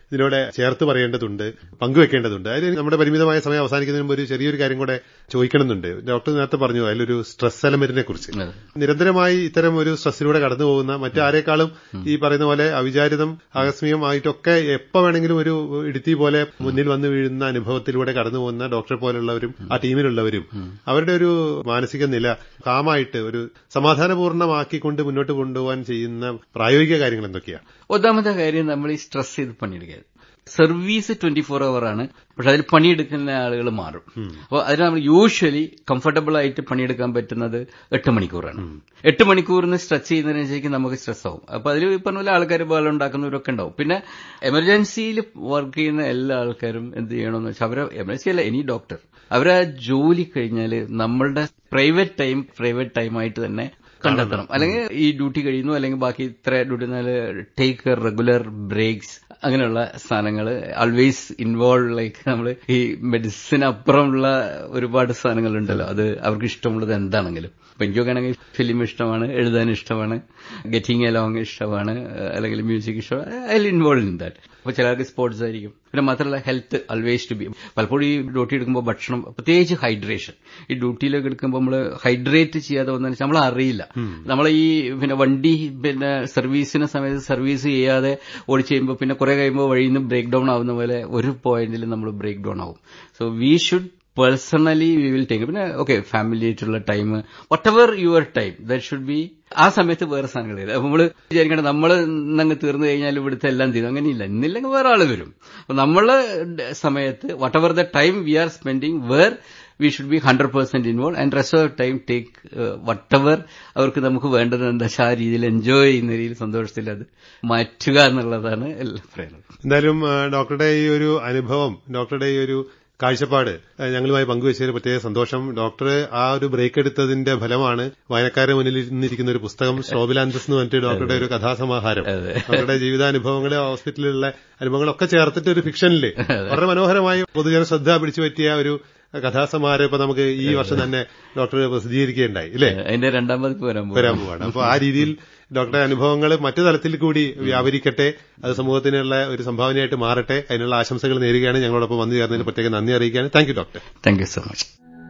B: ഇതിനോട് ചേർത്ത് പറയേണ്ടതുണ്ട് പങ്കുവെക്കേണ്ടതുണ്ട് അതിൽ നമ്മുടെ പരിമിതമായ സമയം അവസാനിക്കുന്നതിന് മുമ്പ് ഒരു ചെറിയൊരു കാര്യം കൂടെ ചോദിക്കണമെന്നുണ്ട് ഡോക്ടർ നേരത്തെ പറഞ്ഞു അതിലൊരു സ്ട്രെസ് എലമെന്റിനെ കുറിച്ച് നിരന്തരമായി ഇത്തരം ഒരു സ്ട്രെസ്സിലൂടെ കടന്നു പോകുന്ന മറ്റാരേക്കാളും ഈ പറയുന്ന പോലെ അവിചാരിതം ആകസ്മികമായിട്ടൊക്കെ എപ്പോ വേണമെങ്കിലും ഒരു ഇടുത്തി പോലെ മുന്നിൽ വന്നു വീഴുന്ന അനുഭവത്തിലൂടെ കടന്നു പോകുന്ന ഡോക്ടറെ പോലുള്ളവരും ആ ടീമിലുള്ളവരും അവരുടെ ഒരു മാനസിക നില കാമായിട്ട് ഒരു സമാധാനപൂർണ്ണമാക്കിക്കൊണ്ട് മുന്നോട്ട് കൊണ്ടുപോകാൻ ചെയ്യുന്ന പ്രായോഗിക കാര്യങ്ങൾ എന്തൊക്കെയാണ്
C: ഒന്നാമത്തെ കാര്യം നമ്മൾ ഈ സ്ട്രെസ് ചെയ്ത് പണിയെടുക്കുക സർവീസ് ട്വന്റി ഫോർ അവർ ആണ് പക്ഷെ അതിൽ പണിയെടുക്കുന്ന ആളുകൾ മാറും അപ്പോൾ അതിന് നമ്മൾ യൂഷ്വലി കംഫർട്ടബിൾ ആയിട്ട് പണിയെടുക്കാൻ പറ്റുന്നത് എട്ട് മണിക്കൂറാണ് എട്ട് മണിക്കൂറിന് സ്ട്രെച്ച് ചെയ്യുന്നതിനനുസരിച്ച് നമുക്ക് സ്ട്രെസ് ആവും അപ്പൊ അതിൽ ഈ പറഞ്ഞ പോലെ ആൾക്കാർ ബഹളം ഉണ്ടാക്കുന്നവരൊക്കെ ഉണ്ടാവും പിന്നെ എമർജൻസിയിൽ വർക്ക് ചെയ്യുന്ന എല്ലാ ആൾക്കാരും എന്ത് ചെയ്യണമെന്ന് വെച്ചാൽ അവരെ എമർജൻസി അല്ല എനി ഡോക്ടർ അവരെ ജോലി കഴിഞ്ഞാൽ നമ്മളുടെ പ്രൈവറ്റ് ടൈം പ്രൈവറ്റ് ടൈം ആയിട്ട് തന്നെ കണ്ടെത്തണം അല്ലെങ്കിൽ ഈ ഡ്യൂട്ടി കഴിയുന്നു അല്ലെങ്കിൽ ബാക്കി ഇത്ര ഡ്യൂട്ടി ടേക്ക് റെഗുലർ ബ്രേക്സ് അങ്ങനെയുള്ള സാധനങ്ങൾ ആൾവേസ് ഇൻവോൾവ് ലൈക്ക് നമ്മൾ ഈ മെഡിസിൻ അപ്പുറമുള്ള ഒരുപാട് സാധനങ്ങളുണ്ടല്ലോ അത് അവർക്ക് ഇഷ്ടമുള്ളത് എന്താണെങ്കിലും അപ്പൊ എനിക്കൊക്കെ ആണെങ്കിൽ ഫിലിം ഇഷ്ടമാണ് എഴുതാൻ ഇഷ്ടമാണ് ഗെറ്റിംഗ് എലോങ് ഇഷ്ടമാണ് അല്ലെങ്കിൽ മ്യൂസിക് ഇഷ്ടമാണ് ഐ ഇൻവോൾവ് ഇൻ ദാറ്റ് അപ്പൊ ചിലർക്ക് സ്പോർട്സ് ആയിരിക്കും പിന്നെ മാത്രമല്ല ഹെൽത്ത് ആൾവേസ് ടു ബി പലപ്പോഴും ഈ ഡ്യൂട്ടി എടുക്കുമ്പോൾ ഭക്ഷണം പ്രത്യേകിച്ച് ഹൈഡ്രേഷൻ ഈ ഡ്യൂട്ടിയിലൊക്കെ എടുക്കുമ്പോൾ നമ്മൾ ഹൈഡ്രേറ്റ് ചെയ്യാതെ വന്നതെന്ന് വെച്ചാൽ നമ്മൾ അറിയില്ല നമ്മൾ ഈ പിന്നെ വണ്ടി പിന്നെ സർവീസിന് സമയത്ത് സർവീസ് ചെയ്യാതെ ഓടിച്ച് കഴിയുമ്പോൾ പിന്നെ കുറെ കഴിയുമ്പോൾ വഴിയിൽ നിന്ന് ബ്രേക്ക് ഡൗൺ ആവുന്ന പോലെ ഒരു പോയിന്റിൽ നമ്മൾ ബ്രേക്ക് ഡൗൺ ആവും so we should personally we will take പിന്നെ ഓക്കെ ഫാമിലി ആയിട്ടുള്ള time whatever your time that should be ആ സമയത്ത് വേറെ സാധനങ്ങൾ ചെയ്ത് അപ്പൊ നമ്മള് വിചാരിക്കേണ്ട നമ്മൾ അങ്ങ് തീർന്നു കഴിഞ്ഞാൽ ഇവിടുത്തെ എല്ലാം തീരും അങ്ങനെയില്ല ഇന്നില്ലെങ്കിൽ വേറെ ആള് വരും അപ്പൊ നമ്മള് സമയത്ത് whatever the time we are spending where we should be hundred percent involve and rest of time take whatever അവർക്ക് നമുക്ക് വേണ്ടത് എന്താ ആ രീതിയിൽ എൻജോയ് ചെയ്യുന്ന രീതിയിൽ സന്തോഷത്തിൽ അത് മാറ്റുക എന്നുള്ളതാണ് എല്ലാം പറയുന്നത്
B: എന്തായാലും ഡോക്ടറുടെ ഈ ഒരു അനുഭവം ഡോക്ടറുടെ ഈ ഒരു കാഴ്ചപ്പാട് ഞങ്ങളുമായി പങ്കുവച്ചതിൽ പ്രത്യേക സന്തോഷം ഡോക്ടർ ആ ഒരു ബ്രേക്ക് എടുത്തതിന്റെ ഫലമാണ് വായനക്കാരുടെ മുന്നിൽ ഇന്നിരിക്കുന്ന ഒരു പുസ്തകം ശോഭിലാന്തസ് എന്ന് പറഞ്ഞിട്ട് ഡോക്ടറുടെ ഒരു കഥാസമാഹാരം ഡോക്ടറുടെ ജീവിതാനുഭവങ്ങള് ഹോസ്പിറ്റലിലുള്ള അനുഭവങ്ങളൊക്കെ ചേർത്തിട്ട് ഒരു ഫിക്ഷനില് വളരെ മനോഹരമായി പൊതുജന ശ്രദ്ധ പിടിച്ചു പറ്റിയ ഒരു കഥാസമാഹാരം ഇപ്പൊ നമുക്ക് ഈ വർഷം തന്നെ ഡോക്ടർ പ്രസിദ്ധീകരിക്കുകയുണ്ടായി ഇല്ലേ
C: അതിന്റെ രണ്ടാമത് വരാൻ
B: വരാൻ പോവാണ് അപ്പൊ ആ രീതിയിൽ ഡോക്ടറുടെ അനുഭവങ്ങൾ മറ്റു തലത്തിൽ കൂടി വ്യാപരിക്കട്ടെ അത് സമൂഹത്തിനുള്ള ഒരു സംഭാവനയായിട്ട് മാറട്ടെ അതിനുള്ള ആശംസകൾ നേരുകയാണ് ഞങ്ങളോടൊപ്പം വന്നു ചേർന്നതിന് പ്രത്യേക നന്ദി അറിയിക്കുകയാണ് thank you doctor
C: thank you so much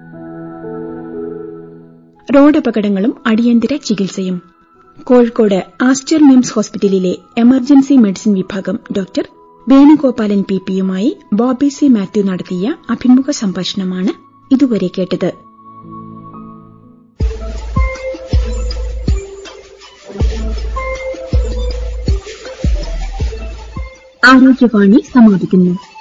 A: റോഡ് അപകടങ്ങളും അടിയന്തര ചികിത്സയും കോഴിക്കോട് ആസ്റ്റർ മിംസ് ഹോസ്പിറ്റലിലെ എമർജൻസി മെഡിസിൻ വിഭാഗം ഡോക്ടർ വേണുഗോപാലൻ പി പിയുമായി ബോബി സി മാത്യു നടത്തിയ അഭിമുഖ സംഭാഷണമാണ് ഇതുവരെ കേട്ടത് ആരോഗ്യവാണി സമാപിക്കുന്നു